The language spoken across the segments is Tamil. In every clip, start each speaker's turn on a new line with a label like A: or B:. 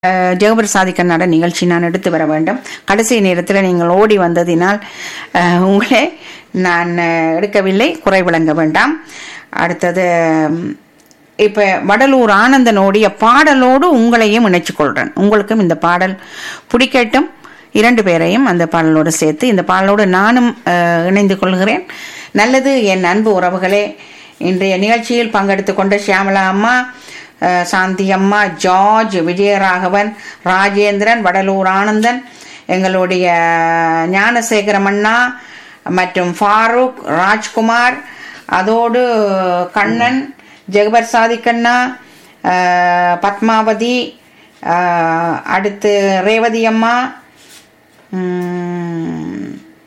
A: அஹ், ஜெகபிரசாதி கண்ணாட நிகழ்ச்சி நான் எடுத்து வர வேண்டும் கடைசி நேரத்தில் நீங்கள் ஓடி வந்ததினால் அஹ், உங்களை நான் அஹ், எடுக்கவில்லை குறை விளங்க வேண்டாம் அடுத்தது ம், இப்ப வடலூர் ஆனந்தனுடைய பாடலோடு உங்களையும் இணைச்சு கொள்றேன் உங்களுக்கும் இந்த பாடல் பிடிக்கட்டும் இரண்டு பேரையும் அந்த பாடலோடு சேர்த்து இந்த பாடலோடு நானும் அஹ், இணைந்து கொள்கிறேன் நல்லது என் அன்பு உறவுகளே இன்றைய நிகழ்ச்சியில் பங்கெடுத்து கொண்ட ஷியாமலா அம்மா அஹ், சாந்தி அம்மா ஜார்ஜ் விஜயராகவன் ராஜேந்திரன் வடலூர் ஆனந்தன் எங்களுடைய ஞானசேகரம் அண்ணா மற்றும் ஃபாரூக் ராஜ்குமார் அதோடு கண்ணன் ஜெகபர் சாதிக்கண்ணா அஹ், பத்மாவதி அஹ், அடுத்து ரேவதி அம்மா உம்,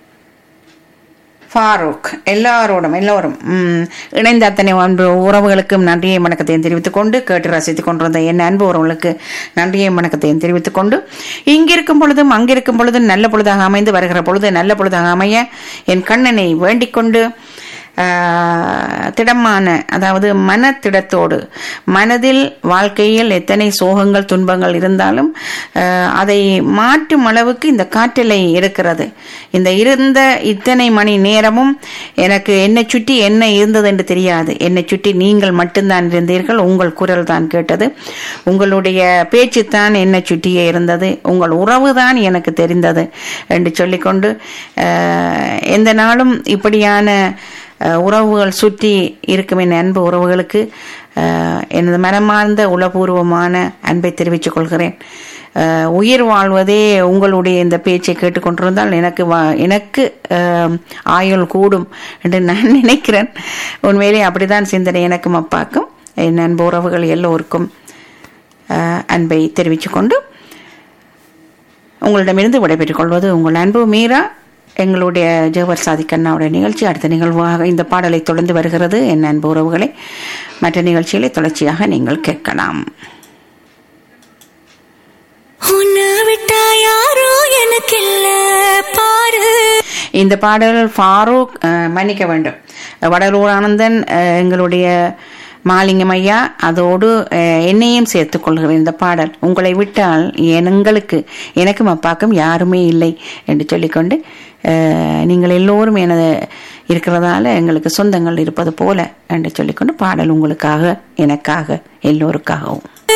A: ஃபாரூக் எல்லாரோடும் எல்லோரும் உம், இணைந்த அத்தனை அன்பு உறவுகளுக்கும் நன்றியை வணக்கத்தையும் தெரிவித்துக் கொண்டு கேட்டு ரசித்துக் கொண்டிருந்த என் அன்பு உறவுகளுக்கு நன்றியை வணக்கத்தையும் தெரிவித்துக் கொண்டு இங்கிருக்கும் பொழுதும் அங்கிருக்கும் பொழுதும் நல்ல பொழுதாக அமைந்து வருகிற பொழுது நல்ல பொழுதாக அமைய என் கண்ணனை வேண்டிக் கொண்டு ஆஹ், திடமான அதாவது மனத்திடத்தோடு மனதில் வாழ்க்கையில் எத்தனை சோகங்கள் துன்பங்கள் இருந்தாலும் ஆஹ், அதை மாற்றும் அளவுக்கு இந்த காற்றலை இருக்கிறது இந்த இருந்த இத்தனை மணி நேரமும் எனக்கு என்னை சுற்றி என்ன இருந்தது என்று தெரியாது என்னை சுற்றி நீங்கள் மட்டும்தான் இருந்தீர்கள் உங்கள் குரல் தான் கேட்டது உங்களுடைய பேச்சு தான் என்னை சுற்றியே இருந்தது உங்கள் உறவு தான் எனக்கு தெரிந்தது என்று சொல்லிக்கொண்டு ஆஹ், எந்த நாளும் இப்படியான அஹ், உறவுகள் சுற்றி இருக்கும் என் அன்பு உறவுகளுக்கு அஹ், எனது மனமார்ந்த உளபூர்வமான அன்பை தெரிவித்துக் கொள்கிறேன் அஹ், உயிர் வாழ்வதே உங்களுடைய இந்த பேச்சை கேட்டுக்கொண்டிருந்தால் எனக்கு வா- எனக்கு அஹ், ஆயுள் கூடும் என்று நான் நினைக்கிறேன் உண்மையிலே அப்படிதான் சிந்தனை எனக்கும் அப்பாக்கும் என் அன்பு உறவுகள் எல்லோருக்கும் அஹ், அன்பை தெரிவித்துக் கொண்டு உங்களிடமிருந்து விடைபெற்றுக் கொள்வது உங்கள் அன்பு மீரா எங்களுடைய ஜெகவர் சாதிக் அண்ணாவுடைய நிகழ்ச்சி அடுத்த நிகழ்வாக இந்த பாடலை தொடர்ந்து வருகிறது என் அன்பு உறவுகளை மற்ற நிகழ்ச்சிகளை தொடர்ச்சியாக நீங்கள் கேட்கலாம்
B: உன்னை விட்டா யாரோ எனக்கு இல்ல பாரு
A: இந்த பாடல் ஃபாரூக் அஹ், மன்னிக்க வேண்டும் வடலூர் ஆனந்தன் அஹ், எங்களுடைய மாலிங்கம் ஐயா அதோடு அஹ், என்னையும் சேர்த்துக் கொள்கிறேன் இந்த பாடல் உங்களை விட்டால் எங்களுக்கு எனக்கும் அப்பாக்கும் யாருமே இல்லை என்று சொல்லிக்கொண்டு அஹ், நீங்கள் எல்லோரும் எனது இருக்கிறதால எங்களுக்கு சொந்தங்கள் இருப்பது போல என்று சொல்லிக்கொண்டு பாடல் உங்களுக்காக எனக்காக எல்லோருக்காகவும்